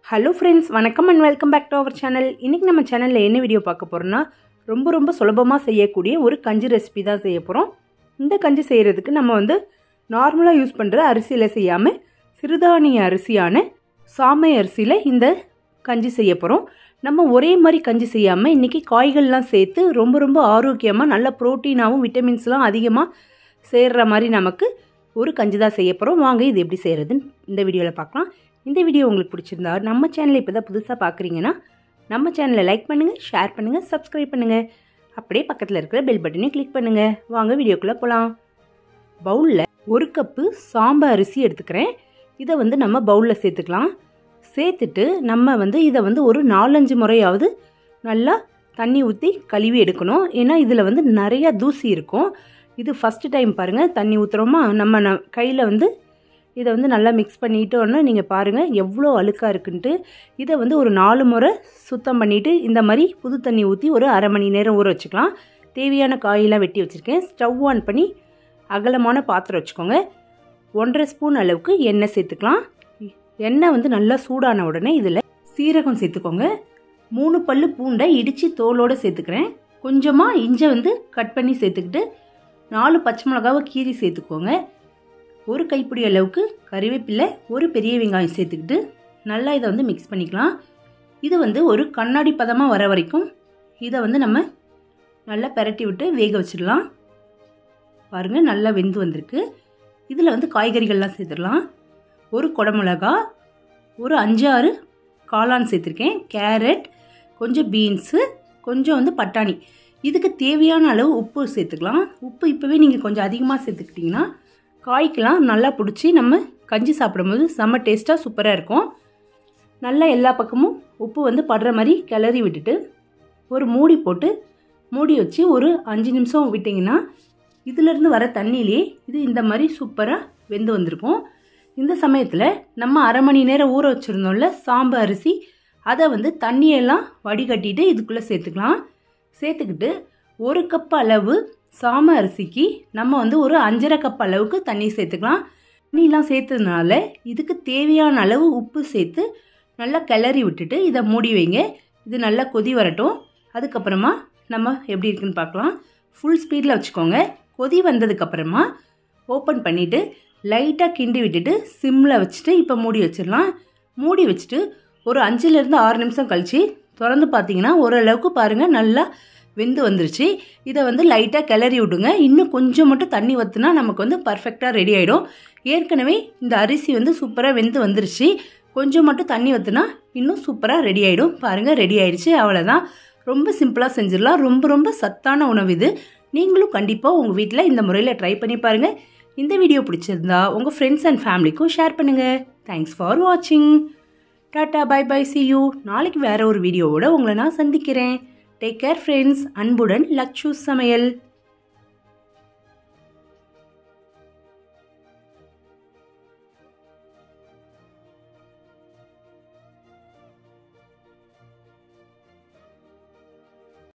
hello friends வணக்கம் and welcome back to our channel இன்றைக்கி நம்ம சேனலில் என்ன வீடியோ பார்க்க போகிறோன்னா ரொம்ப ரொம்ப சுலபமாக செய்யக்கூடிய ஒரு கஞ்சி ரெசிபி தான் செய்ய போகிறோம் இந்த கஞ்சி செய்கிறதுக்கு நம்ம வந்து நார்மலாக யூஸ் பண்ணுற அரிசியில் செய்யாமல் சிறுதானிய அரிசியான சாமை அரிசியில் இந்த கஞ்சி செய்ய போகிறோம் நம்ம ஒரே மாதிரி கஞ்சி செய்யாமல் இன்றைக்கி காய்கள்லாம் சேர்த்து ரொம்ப ரொம்ப ஆரோக்கியமாக நல்ல ப்ரோட்டீனாகவும் விட்டமின்ஸ்லாம் அதிகமாக சேர்கிற மாதிரி நமக்கு ஒரு கஞ்சி தான் செய்ய போகிறோம் வாங்க இது எப்படி செய்கிறதுன்னு இந்த வீடியோவில் பார்க்கலாம் இந்த வீடியோ உங்களுக்கு பிடிச்சிருந்தா நம்ம சேனலை இப்போ தான் புதுசாக பார்க்குறீங்கன்னா நம்ம சேனலை லைக் பண்ணுங்கள் ஷேர் பண்ணுங்கள் சப்ஸ்கிரைப் பண்ணுங்கள் அப்படியே பக்கத்தில் இருக்கிற பெல் பட்டனையும் கிளிக் பண்ணுங்கள் வாங்க வீடியோக்குள்ளே போகலாம் பவுலில் ஒரு கப்பு சாம்பார் அரிசி எடுத்துக்கிறேன் இதை வந்து நம்ம பவுலில் சேர்த்துக்கலாம் சேர்த்துட்டு நம்ம வந்து இதை வந்து ஒரு நாலஞ்சு முறையாவது நல்லா தண்ணி ஊற்றி கழுவி எடுக்கணும் ஏன்னா இதில் வந்து நிறையா தூசி இருக்கும் இது ஃபஸ்ட்டு டைம் பாருங்கள் தண்ணி ஊற்றுறோமா நம்ம ந கையில் வந்து இதை வந்து நல்லா மிக்ஸ் பண்ணிட்டோன்னா நீங்கள் பாருங்கள் எவ்வளோ அழுக்காக இருக்குன்ட்டு இதை வந்து ஒரு நாலு முறை சுத்தம் பண்ணிவிட்டு இந்த மாதிரி புது தண்ணி ஊற்றி ஒரு அரை மணி நேரம் ஊற வச்சுக்கலாம் தேவையான காயெல்லாம் வெட்டி வச்சுருக்கேன் ஸ்டவ் ஆன் பண்ணி அகலமான பாத்திரம் வச்சுக்கோங்க ஒன்றரை ஸ்பூன் அளவுக்கு எண்ணெய் சேர்த்துக்கலாம் எண்ணெய் வந்து நல்லா சூடான உடனே இதில் சீரகம் சேர்த்துக்கோங்க மூணு பல்லு பூண்டை இடித்து தோலோடு சேர்த்துக்கிறேன் கொஞ்சமாக இஞ்சை வந்து கட் பண்ணி சேர்த்துக்கிட்டு நாலு பச்சை மிளகாவை கீரி சேர்த்துக்கோங்க ஒரு கைப்பிடி அளவுக்கு கறிவேப்பிலை ஒரு பெரிய வெங்காயம் சேர்த்துக்கிட்டு நல்லா இதை வந்து மிக்ஸ் பண்ணிக்கலாம் இது வந்து ஒரு கண்ணாடி பதமாக வர வரைக்கும் இதை வந்து நம்ம நல்லா பெரட்டி விட்டு வேக வச்சிடலாம் பாருங்கள் நல்லா வெந்து வந்திருக்கு இதில் வந்து காய்கறிகள்லாம் சேர்த்துடலாம் ஒரு குடமிளகா ஒரு அஞ்சாறு காளான் சேர்த்துருக்கேன் கேரட் கொஞ்சம் பீன்ஸு கொஞ்சம் வந்து பட்டாணி இதுக்கு தேவையான அளவு உப்பு சேர்த்துக்கலாம் உப்பு இப்போவே நீங்கள் கொஞ்சம் அதிகமாக சேர்த்துக்கிட்டிங்கன்னா காய்க்கெலாம் நல்லா பிடிச்சி நம்ம கஞ்சி சாப்பிடும்போது செம்ம டேஸ்ட்டாக சூப்பராக இருக்கும் நல்லா எல்லா பக்கமும் உப்பு வந்து படுற மாதிரி கிளறி விட்டுட்டு ஒரு மூடி போட்டு மூடி வச்சு ஒரு அஞ்சு நிமிஷம் விட்டிங்கன்னா இதிலேருந்து வர தண்ணியிலே இது இந்த மாதிரி சூப்பராக வெந்து வந்திருக்கும் இந்த சமயத்தில் நம்ம அரை மணி நேரம் ஊற வச்சுருந்தோம்ல சாம்பு அரிசி அதை வந்து தண்ணியெல்லாம் வடிகட்டிட்டு இதுக்குள்ளே சேர்த்துக்கலாம் சேர்த்துக்கிட்டு ஒரு கப் அளவு சாம அரிசிக்கு நம்ம வந்து ஒரு அஞ்சரை கப் அளவுக்கு தண்ணி சேர்த்துக்கலாம் தண்ணிலாம் சேர்த்ததுனால இதுக்கு தேவையான அளவு உப்பு சேர்த்து நல்லா கிளறி விட்டுட்டு இதை மூடி வைங்க இது நல்லா கொதி வரட்டும் அதுக்கப்புறமா நம்ம எப்படி இருக்குன்னு பார்க்கலாம் ஃபுல் ஸ்பீடில் வச்சுக்கோங்க கொதி வந்ததுக்கப்புறமா ஓப்பன் பண்ணிவிட்டு லைட்டாக கிண்டி விட்டுட்டு சிம்மில் வச்சுட்டு இப்போ மூடி வச்சிடலாம் மூடி வச்சுட்டு ஒரு அஞ்சுலேருந்து ஆறு நிமிஷம் கழித்து திறந்து பார்த்தீங்கன்னா ஓரளவுக்கு பாருங்கள் நல்லா வெந்து வந்துருச்சு இதை வந்து லைட்டாக கிளறி விடுங்க இன்னும் கொஞ்சம் மட்டும் தண்ணி ஊற்றுனா நமக்கு வந்து பர்ஃபெக்டாக ரெடி ஆகிடும் ஏற்கனவே இந்த அரிசி வந்து சூப்பராக வெந்து வந்துருச்சு கொஞ்சம் மட்டும் தண்ணி ஊற்றுனா இன்னும் சூப்பராக ரெடி ஆகிடும் பாருங்கள் ரெடி ஆயிடுச்சு அவ்வளோதான் ரொம்ப சிம்பிளாக செஞ்சிடலாம் ரொம்ப ரொம்ப சத்தான உணவு இது நீங்களும் கண்டிப்பாக உங்கள் வீட்டில் இந்த முறையில் ட்ரை பண்ணி பாருங்கள் இந்த வீடியோ பிடிச்சிருந்தா உங்கள் ஃப்ரெண்ட்ஸ் அண்ட் ஃபேமிலிக்கும் ஷேர் பண்ணுங்கள் தேங்க்ஸ் ஃபார் வாட்சிங் tata bye bye see you நாளைக்கு வேறு ஒரு வீடியோவோட உங்களை நான் சந்திக்கிறேன் டேக் கேர் ஃப்ரெண்ட்ஸ் அன்புடன் லக்ஷு சமையல்